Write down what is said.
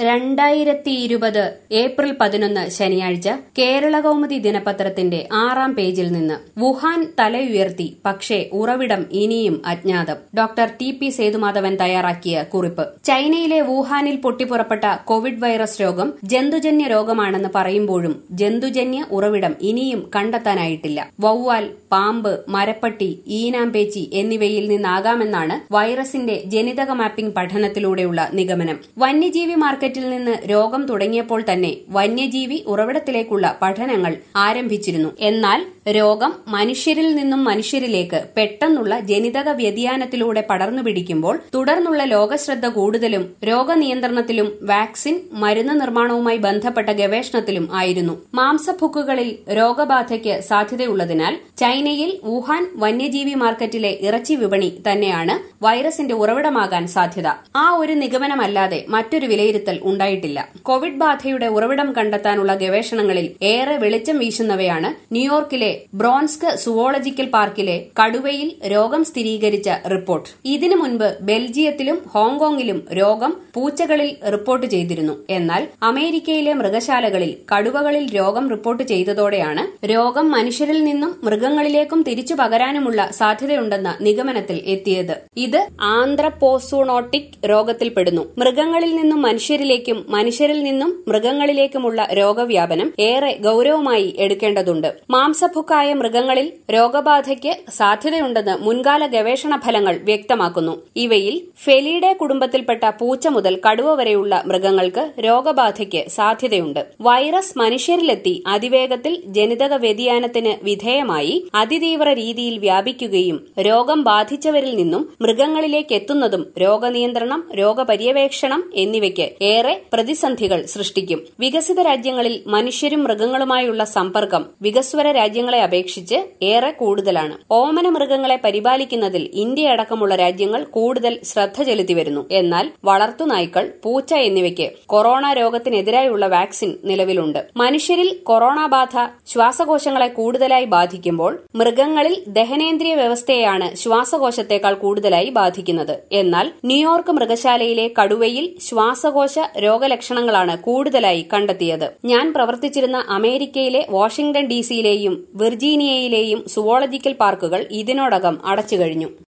രണ്ടായിരത്തി ഇരുപത് ഏപ്രിൽ പതിനൊന്ന് ശനിയാഴ്ച കേരളകൗമുദി ദിനപത്രത്തിന്റെ ആറാം പേജിൽ നിന്ന് വുഹാൻ തലയുയർത്തി പക്ഷേ ഉറവിടം ഇനിയും അജ്ഞാതം ഡോക്ടർ ടി പി സേതുമാധവൻ തയ്യാറാക്കിയ കുറിപ്പ് ചൈനയിലെ വുഹാനിൽ പൊട്ടിപ്പുറപ്പെട്ട കോവിഡ് വൈറസ് രോഗം ജന്തുജന്യ രോഗമാണെന്ന് പറയുമ്പോഴും ജന്തുജന്യ ഉറവിടം ഇനിയും കണ്ടെത്താനായിട്ടില്ല വവ്വാൽ പാമ്പ് മരപ്പട്ടി ഈനാമ്പേച്ചി എന്നിവയിൽ നിന്നാകാമെന്നാണ് വൈറസിന്റെ ജനിതക മാപ്പിംഗ് പഠനത്തിലൂടെയുള്ള നിഗമനം വന്യജീവി മാർക്കറ്റിൽ നിന്ന് രോഗം തുടങ്ങിയപ്പോൾ തന്നെ വന്യജീവി ഉറവിടത്തിലേക്കുള്ള പഠനങ്ങൾ ആരംഭിച്ചിരുന്നു എന്നാൽ രോഗം മനുഷ്യരിൽ നിന്നും മനുഷ്യരിലേക്ക് പെട്ടെന്നുള്ള ജനിതക വ്യതിയാനത്തിലൂടെ പടർന്നു പിടിക്കുമ്പോൾ തുടർന്നുള്ള ലോകശ്രദ്ധ കൂടുതലും രോഗനിയന്ത്രണത്തിലും വാക്സിൻ മരുന്ന് നിർമ്മാണവുമായി ബന്ധപ്പെട്ട ഗവേഷണത്തിലും ആയിരുന്നു മാംസഭുക്കുകളിൽ രോഗബാധയ്ക്ക് സാധ്യതയുള്ളതിനാൽ ചൈനയിൽ വുഹാൻ വന്യജീവി മാർക്കറ്റിലെ ഇറച്ചി വിപണി തന്നെയാണ് വൈറസിന്റെ ഉറവിടമാകാൻ സാധ്യത ആ ഒരു നിഗമനമല്ലാതെ മറ്റൊരു വിലയിരുത്തൽ ഉണ്ടായിട്ടില്ല കോവിഡ് ബാധയുടെ ഉറവിടം കണ്ടെത്താനുള്ള ഗവേഷണങ്ങളിൽ ഏറെ വെളിച്ചം വീശുന്നവയാണ് ന്യൂയോർക്കിലെ ബ്രോൺസ്ക് സുവോളജിക്കൽ പാർക്കിലെ കടുവയിൽ രോഗം സ്ഥിരീകരിച്ച റിപ്പോർട്ട് ഇതിനു മുൻപ് ബെൽജിയത്തിലും ഹോങ്കോങ്ങിലും രോഗം പൂച്ചകളിൽ റിപ്പോർട്ട് ചെയ്തിരുന്നു എന്നാൽ അമേരിക്കയിലെ മൃഗശാലകളിൽ കടുവകളിൽ രോഗം റിപ്പോർട്ട് ചെയ്തതോടെയാണ് രോഗം മനുഷ്യരിൽ നിന്നും മൃഗങ്ങളിലേക്കും തിരിച്ചു പകരാനുമുള്ള സാധ്യതയുണ്ടെന്ന നിഗമനത്തിൽ എത്തിയത് ഇത് ആന്ത്രപ്പോസൂണോട്ടിക് രോഗത്തിൽപ്പെടുന്നു മൃഗങ്ങളിൽ നിന്നും മനുഷ്യരിലേക്കും മനുഷ്യരിൽ നിന്നും മൃഗങ്ങളിലേക്കുമുള്ള രോഗവ്യാപനം ഏറെ ഗൌരവമായി എടുക്കേണ്ടതുണ്ട് മാംസഭുക്കായ മൃഗങ്ങളിൽ രോഗബാധയ്ക്ക് സാധ്യതയുണ്ടെന്ന് മുൻകാല ഗവേഷണ ഫലങ്ങൾ വ്യക്തമാക്കുന്നു ഇവയിൽ ഫെലിയുടെ കുടുംബത്തിൽപ്പെട്ട പൂച്ച മുതൽ കടുവ വരെയുള്ള മൃഗങ്ങൾക്ക് രോഗബാധയ്ക്ക് സാധ്യതയുണ്ട് വൈറസ് മനുഷ്യരിലെത്തി അതിവേഗത്തിൽ ജനിതക വ്യതിയാനത്തിന് വിധേയമായി അതിതീവ്ര രീതിയിൽ വ്യാപിക്കുകയും രോഗം ബാധിച്ചവരിൽ നിന്നും മൃഗങ്ങളിലേക്ക് എത്തുന്നതും രോഗനിയന്ത്രണം രോഗപര്യവേക്ഷണം എന്നിവയ്ക്ക് ഏറെ പ്രതിസന്ധികൾ സൃഷ്ടിക്കും വികസിത രാജ്യങ്ങളിൽ മനുഷ്യരും മൃഗങ്ങളുമായുള്ള സമ്പർക്കം വികസ്വര രാജ്യങ്ങളെ അപേക്ഷിച്ച് ഏറെ കൂടുതലാണ് ഓമന മൃഗങ്ങളെ പരിപാലിക്കുന്നതിൽ ഇന്ത്യ അടക്കമുള്ള രാജ്യങ്ങൾ കൂടുതൽ ശ്രദ്ധ ചെലുത്തി വരുന്നു എന്നാൽ വളർത്തുനായ്ക്കൾ പൂച്ച എന്നിവയ്ക്ക് കൊറോണ രോഗത്തിനെതിരായുള്ള വാക്സിൻ നിലവിലുണ്ട് മനുഷ്യരിൽ കൊറോണ ബാധ ശ്വാസകോശങ്ങളെ കൂടുതലായി ബാധിക്കുമ്പോൾ മൃഗങ്ങളിൽ ദഹനേന്ദ്രിയ വ്യവസ്ഥയെയാണ് ശ്വാസകോശത്തേക്കാൾ കൂടുതലായി ബാധിക്കുന്നത് എന്നാൽ ന്യൂയോർക്ക് മൃഗശാലയിലെ കടുവയിൽ ശ്വാസകോശ രോഗലക്ഷണങ്ങളാണ് കൂടുതലായി കണ്ടെത്തിയത് ഞാൻ പ്രവർത്തിച്ചിരുന്ന അമേരിക്കയിലെ വാഷിംഗ്ടൺ ഡിസിയിലെയും വിർജീനിയയിലെയും സുവോളജിക്കൽ പാർക്കുകൾ ഇതിനോടകം അടച്ചുകഴിഞ്ഞു